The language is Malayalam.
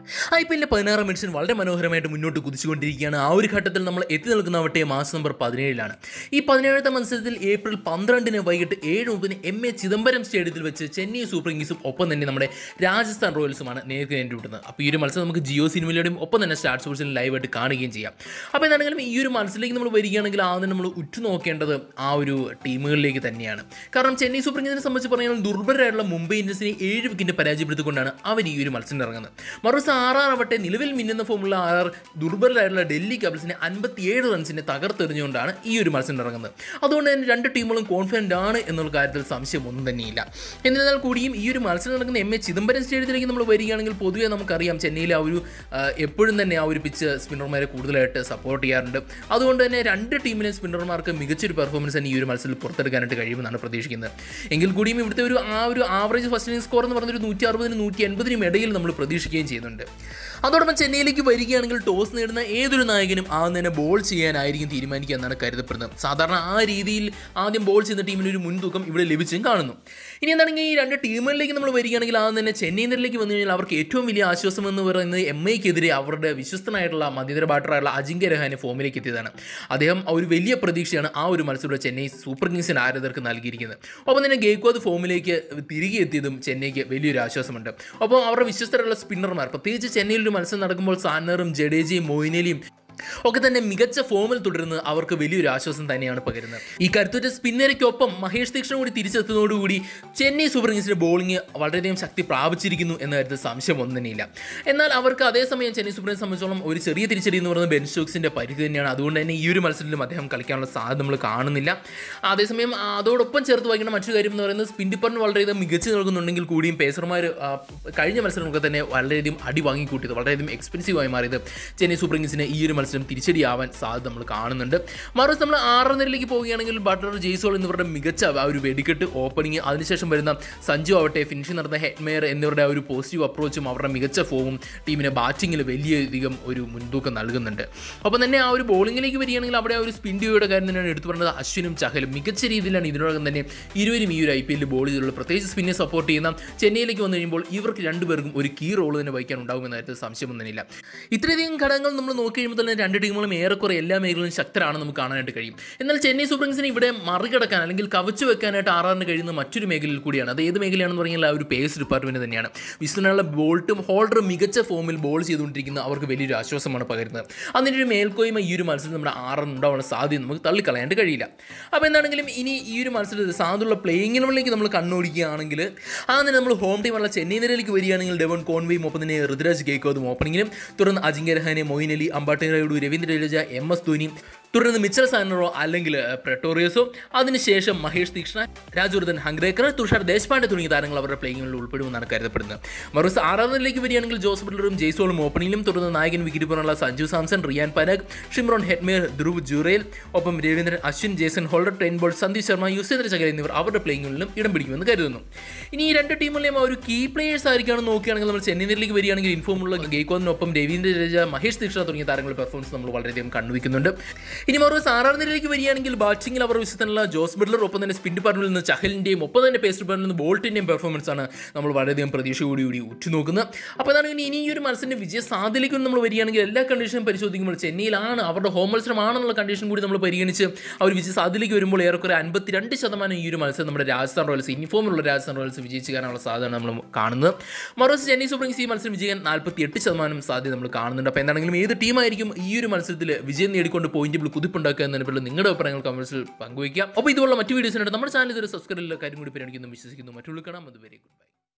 ഐ പി എല്ലിൻ്റെ പതിനാറാം മിനിറ്റ്സിൽ വളരെ മനോഹരമായിട്ട് മുന്നോട്ട് കുതിച്ചുകൊണ്ടിരിക്കുകയാണ് ആ ഒരു ഘട്ടത്തിൽ നമ്മൾ എത്തി നിൽക്കുന്നവട്ടെ മാസം നമ്പർ പതിനേഴിലാണ് ഈ പതിനേഴാമത്തെ മത്സരത്തിൽ ഏപ്രിൽ പന്ത്രണ്ടിന് വൈകിട്ട് ഏഴ് മുപ്പതിന് എം എ ചിദംബരം സ്റ്റേഡിയത്തിൽ വെച്ച് ചെന്നൈ സൂപ്പർ കിങ്സും ഒപ്പം തന്നെ നമ്മുടെ രാജസ്ഥാൻ റോയൽസുമാണ് നേരിട്ട് നേരിടുന്നത് അപ്പോൾ ഈ ഒരു മത്സരം നമുക്ക് ജിയോ സിനിമയിലൂടെയും ഒപ്പം തന്നെ സ്റ്റാർ സ്പോർട്സിലും ലൈവായിട്ട് കാണുകയും ചെയ്യാം അപ്പോൾ എന്താണെങ്കിലും ഈ ഒരു മത്സരത്തിലേക്ക് നമ്മൾ വരികയാണെങ്കിൽ ആദ്യം നമ്മൾ ഉറ്റുനോക്കേണ്ടത് ആ ഒരു ടീമുകളിലേക്ക് തന്നെയാണ് കാരണം ചെന്നൈ സൂപ്പർ കിങ്സിനെ സംബന്ധിച്ച് പറഞ്ഞാൽ ദുർബലരായിട്ടുള്ള മുംബൈ ഇന്ത്യൻസിനെ ഏഴ് വിക്കറ്റ് പരാജയപ്പെടുത്തിക്കൊണ്ടാണ് അവർ ഈ ഒരു മത്സരം ഇറങ്ങുന്നത് മറുവശം ആറാറാവട്ടെ നിലവിൽ മിന്നുന്ന ഫോമുള്ള ആർ ദുർബലരായിട്ടുള്ള ഡൽഹി കബിൾസിനെ അൻപത്തിയേഴ് റൺസിനെ തകർത്തെറിഞ്ഞുകൊണ്ടാണ് ഈ ഒരു മത്സരം ഇറങ്ങുന്നത് അതുകൊണ്ട് തന്നെ രണ്ട് ടീമുകളും കോൺഫിഡൻ്റ് ആണ് എന്നുള്ള കാര്യത്തിൽ സംശയം ഒന്നും തന്നെയില്ല എന്നിരുന്നാൽ കൂടിയും ഈ ഒരു മത്സരം നടക്കുന്ന എം എ ചിദംബരം സ്റ്റേഡിയത്തിലേക്ക് നമ്മൾ വരികയാണെങ്കിൽ പൊതുവെ നമുക്കറിയാം ചെന്നൈയിലെ ആ ഒരു ആ, എപ്പോഴും തന്നെ ആ ഒരു പിച്ച് സ്പിന്നർമാരെ കൂടുതലായിട്ട് സപ്പോർട്ട് ചെയ്യാറുണ്ട് അതുകൊണ്ട് തന്നെ രണ്ട് ടീമിലെ സ്പിന്നർമാർക്ക് മികച്ചൊരു പെർഫോമൻസ് തന്നെ ഈ ഒരു മത്സരത്തിൽ പുറത്തെടുക്കാനായിട്ട് കഴിയുമെന്നാണ് പ്രതീക്ഷിക്കുന്നത് എങ്കിൽ കൂടിയും ഇവിടുത്തെ ഒരു ആ ഒരു ആവറേജ് ഫസ്റ്റ് ഇന്നിംഗ് സ്കോർ എന്ന് പറഞ്ഞൊരു നൂറ്റി അറുപതിനും നൂറ്റി എൺപതിനും ഇടയിൽ നമ്മൾ പ്രതീക്ഷിക്കുകയും ചെയ്യുന്നുണ്ട് അതോടൊപ്പം ചെന്നൈയിലേക്ക് വരികയാണെങ്കിൽ ടോസ് നേടുന്ന ഏതൊരു നായകനും ആദ്യം തന്നെ ബോൾ ചെയ്യാനായിരിക്കും തീരുമാനിക്കുക എന്നാണ് കരുതപ്പെടുന്നത് സാധാരണ ആ രീതിയിൽ ആദ്യം ബോൾ ചെയ്യുന്ന ടീമിന് ഒരു മുൻതൂക്കം ഇവിടെ ലഭിച്ചും കാണുന്നു ഇനി എന്താണെങ്കിൽ ഈ രണ്ട് ടീമുകളിലേക്ക് നമ്മൾ വരികയാണെങ്കിൽ ആദ്യം തന്നെ ചെന്നൈയിലേക്ക് വന്നു കഴിഞ്ഞാൽ അവർക്ക് ഏറ്റവും വലിയ ആശ്വാസം എന്ന് പറയുന്നത് എം ഐക്കെതിരെ അവരുടെ വിശ്വസ്തനായിട്ടുള്ള മധ്യതര ബാറ്ററായിട്ടുള്ള അജിങ്ക്യ രഹാനെ ഫോമിലേക്ക് എത്തിയതാണ് അദ്ദേഹം ഒരു വലിയ പ്രതീക്ഷയാണ് ആ ഒരു മത്സരത്തിലൂടെ ചെന്നൈ സൂപ്പർ കിങ്സിന് ആരാധകർക്ക് നൽകിയിരിക്കുന്നത് ഒപ്പം തന്നെ ഗേക്വാദ് ഫോമിലേക്ക് തിരികെ എത്തിയതും ചെന്നൈക്ക് വലിയൊരു ആശ്വാസമുണ്ട് ഒപ്പം അവരുടെ വിശ്വസ്തരുള്ള സ്പിന്നർമാർ പ്രത്യേകിച്ച് ചെന്നൈയിൽ ഒരു മത്സരം നടക്കുമ്പോൾ സാന്നറും ജഡേജയും മൊയിനലിയും ഒക്കെ തന്നെ മികച്ച ഫോമിൽ തുടരുന്നത് അവർക്ക് വലിയൊരു ആശ്വാസം തന്നെയാണ് പകരുന്നത് ഈ കരുത്തുറ്റ സ്പിന്നരയ്ക്കൊപ്പം മഹേഷ് ദീക്ഷണ കൂടി തിരിച്ചെത്തുന്നതോടുകൂടി ചെന്നൈ സൂപ്പർ കിങ്സിന്റെ ബോളിംഗ് വളരെയധികം ശക്തി പ്രാപിച്ചിരിക്കുന്നു എന്ന കാര്യത്തിൽ സംശയം ഒന്നും തന്നെയില്ല എന്നാൽ അവർക്ക് അതേസമയം ചെന്നൈ സൂപ്പർ കിങ്സ് സംബന്ധിച്ചോളം ഒരു ചെറിയ തിരിച്ചടി എന്ന് പറയുന്നത് ബെൻ സ്റ്റോക്സിന്റെ പരിധി തന്നെയാണ് അതുകൊണ്ട് തന്നെ ഈ ഒരു മത്സരത്തിലും അദ്ദേഹം കളിക്കാനുള്ള സാധ്യത നമ്മൾ കാണുന്നില്ല അതേസമയം അതോടൊപ്പം ചേർത്ത് വായിക്കുന്ന മറ്റൊരു കാര്യം എന്ന് പറയുന്നത് സ്പിൻ ഡിപ്പാർട്ട്മെന്റ് വളരെയധികം മികച്ചു നൽകുന്നുണ്ടെങ്കിൽ കൂടിയും പേസർമാർ കഴിഞ്ഞ മത്സരങ്ങളൊക്കെ തന്നെ വളരെയധികം അടി വാങ്ങിക്കൂട്ടിയത് വളരെയധികം എക്സ്പെൻസീവ് ആയി മാറിയത് ചെന്നൈ സൂപ്പർ കിങ്സിന് ഈ ഒരു മത്സരം തിരിച്ചടിയാവാൻ സാധ്യത നമ്മൾ കാണുന്നുണ്ട് മറുവശം നമ്മൾ ആറാം നിലയിലേക്ക് പോവുകയാണെങ്കിൽ ബട്ടർ ജെയ്സോൾ എന്നിവരുടെ മികച്ച ആ ഒരു വെടിക്കെട്ട് ഓപ്പണിങ് അതിനുശേഷം വരുന്ന സഞ്ജു ആവട്ടെ ഫിനിഷിംഗ് നടന്ന ഹെഡ്മെയർ എന്നിവരുടെ ആ ഒരു പോസിറ്റീവ് അപ്രോച്ചും അവരുടെ മികച്ച ഫോമും ടീമിനെ ബാറ്റിങ്ങിൽ വലിയധികം ഒരു മുൻതൂക്കം നൽകുന്നുണ്ട് ഒപ്പം തന്നെ ആ ഒരു ബോളിങ്ങിലേക്ക് വരികയാണെങ്കിൽ അവിടെ ആ ഒരു സ്പിൻ ഡ്യൂയുടെ കാര്യം തന്നെയാണ് എടുത്തു പറഞ്ഞത് അശ്വിനും ചഹലും മികച്ച രീതിയിലാണ് ഇതിനോടകം തന്നെ ഇരുവരും ഈ ഒരു ഐ പി എല്ലിൽ ബോൾ ചെയ്തിട്ടുള്ളത് പ്രത്യേകിച്ച് സ്പിന്നെ സപ്പോർട്ട് ചെയ്യുന്ന ചെന്നൈയിലേക്ക് വന്നു കഴിയുമ്പോൾ ഇവർക്ക് രണ്ടുപേർക്കും ഒരു കീ റോൾ തന്നെ വഹിക്കാൻ ഉണ്ടാകുമെന്ന കാര്യത്തിൽ സംശയമൊന്നുമില്ല ഇത്രയധികം ഘടകങ്ങൾ നമ്മൾ നോക്കി കഴിയുമ്പോൾ തന്നെ രണ്ട് ടീമുകളും ഏറെക്കുറെ എല്ലാ മേഖലയിലും ശക്തരാണെന്ന് നമുക്ക് കാണാനായിട്ട് കഴിയും എന്നാൽ ചെന്നൈ സൂപ്പർ കിങ്സിന് ഇവിടെ മറികടക്കാൻ അല്ലെങ്കിൽ കവച്ചു വെക്കാനായിട്ട് ആറാറിന് കഴിയുന്ന മറ്റൊരു മേഖലയിൽ കൂടിയാണ് അത് ഏത് മേഖലയാണെന്ന് പറഞ്ഞാൽ ആ ഒരു പേസ് ഡിപ്പാർട്ട്മെന്റ് തന്നെയാണ് വിസ്തനുള്ള ബോൾട്ടും ഹോൾഡറും മികച്ച ഫോമിൽ ബോൾ ചെയ്തുകൊണ്ടിരിക്കുന്ന അവർക്ക് വലിയൊരു ആശ്വാസമാണ് പകരുന്നത് അതിൻ്റെ ഒരു മേൽക്കോയ്മ ഈ ഒരു മത്സരത്തിൽ നമ്മുടെ ആറിന് ഉണ്ടാവാനുള്ള സാധ്യത നമുക്ക് തള്ളിക്കളയാണ്ട് കഴിയില്ല അപ്പോൾ എന്താണെങ്കിലും ഇനി ഈ ഒരു മത്സരത്തിൽ സാധുള്ള പ്ലേയിങ്ങിനുള്ളിലേക്ക് നമ്മൾ കണ്ണോടിക്കുകയാണെങ്കിൽ അങ്ങനെ നമ്മൾ ഹോം ടീമുള്ള ചെന്നൈ നിരയിലേക്ക് വരികയാണെങ്കിൽ ഡെവൺ കോൺവേയും ഒപ്പം തന്നെ ഋതുരാജ് ഗേക്കോതും ഓപ്പണിങ്ങിലും തുടർന്ന് Ajinkya Rahane Moeen Ali Ambati Naidu Ravindra Jadeja M S Dhoni തുടർന്ന് മിച്ചൽ സാനറോ അല്ലെങ്കിൽ പ്രട്ടോറിയസോ അതിനുശേഷം മഹേഷ് തീക്ഷ്ണ രാജവർദ്ധൻ ഹംഗ്രേക്കർ തുഷാർ ദേശ്പാണ്ഡെ തുടങ്ങിയ താരങ്ങൾ അവരുടെ പ്ലേയിങ്ങിൽ ഉൾപ്പെടുമെന്നാണ് കരുതപ്പെടുന്നത് മറുവശം ആറാം നിലയിലേക്ക് വരികയാണെങ്കിൽ ജോസ് ബട്ട്ലറും ജയ്സോളും ഓപ്പണിംഗിലും തുടർന്ന് നായകൻ വിക്കറ്റ് പോലുള്ള സഞ്ജു സാംസൺ റിയാൻ പരാഗ് ഷിമ്രോൺ ഹെഡ്മേർ ധ്രുവ് ജുറേൽ ഒപ്പം Ravindran Ashwin Jason Holder Trent Boult Sandeep Sharma Yuzvendra Chahal എന്നിവർ അവരുടെ പ്ലേയിങ്ങിലും ഇടം പിടിക്കുമെന്ന് കരുതുന്നു ഇനി ഈ രണ്ട് ടീമുകളെയും ആ ഒരു കീ പ്ലേയേഴ്സ് ആയിരിക്കാണ് നോക്കുകയാണെങ്കിൽ നമ്മൾ ചെന്നൈയിലേക്ക് വരികയാണെങ്കിൽ ഇൻഫോമുള്ള ഗെയ്ക്കോദിനൊപ്പം രവീന്ദ്ര ജഡേജ മഹേഷ് ദീക്ഷ തുടങ്ങിയ താരങ്ങളുടെ പെർഫോമൻസ് നമ്മൾ വളരെയധികം കണ്ടുവയ്ക്കുന്നുണ്ട് ഇനി മറുപടി ആറാം നിലയിലേക്ക് വരികയാണെങ്കിൽ ബാറ്റിംഗിൽ അവർ വിശ്വസനുള്ള ജോസ് ബട്ട്ലർ ഒപ്പം തന്നെ സ്പിൻ ഡിപ്പാർട്ട്മെന്റിൽ നിന്ന് ചഹലിൻ്റെയും ഒപ്പം തന്നെ പേസ് ഡിപ്പാർട്ട്മെന്റിൽ നിന്ന് ബോൾട്ടിൻ്റെയും പെർഫോമൻസ് ആണ് നമ്മൾ വളരെയധികം പ്രതീക്ഷയോടുകൂടി കൂടി ഉറ്റുനോക്കുന്നത് അപ്പോൾ അതാണ് ഇനി ഇനി ഈ ഒരു മത്സരത്തിന്റെ വിജയ സാധ്യതയിലേക്കും നമ്മൾ വരികയാണെങ്കിൽ എല്ലാ കണ്ടീഷനും പരിശോധിക്കുമ്പോൾ ചെന്നൈയിലാണ് അവരുടെ ഹോം മത്സരമാണെന്നുള്ള കണ്ടീഷൻ കൂടി നമ്മൾ പരിഗണിച്ച് അവർ വിജയ സാധ്യതയിലേക്ക് വരുമ്പോൾ ഏറെക്കുറെ അൻപത്തിരണ്ട് ശതമാനം ഈ ഒരു മത്സരം നമ്മുടെ രാജസ്ഥാൻ റോയൽസ് ഇൻഫോമിലുള്ള രാജസ്ഥാൻ റോയൽസ് വിജയിച്ചു കാണാനുള്ള സാധ്യതയാണ് നമ്മൾ കാണുന്നത് മറുവശം ചെന്നൈ സൂപ്പർ കിങ്സ് ഈ മത്സരം വിജയിക്കാൻ നാൽപ്പത്തി എട്ട് ശതമാനം സാധ്യത നമ്മൾ കാണുന്നുണ്ട് അപ്പോൾ എന്താണെങ്കിലും ഏത് ടീമായിരിക്കും ഈ ഒരു മത്സരത്തിൽ വിജയം നേടിക്കൊണ്ട് പോയിന്റ് കുതിപ്പുണ്ടാക്കുക എന്നതിനെപ്പറ്റി നിങ്ങളുടെ അഭിപ്രായങ്ങൾ കമൻസിൽ പങ്കുവയ്ക്കാം അപ്പോൾ ഇതുപോലുള്ള മറ്റു വീഡിയോസിനായിട്ട് നമ്മുടെ ചാനൽ ഇതൊരു സബ്സ്ക്രൈബ് കാര്യം കൂടി പരിഗണിക്കുന്നു വിശ്വസിക്കുന്നു മറ്റുള്ള കാണാം അതുവരെ ഗുഡ് ബൈ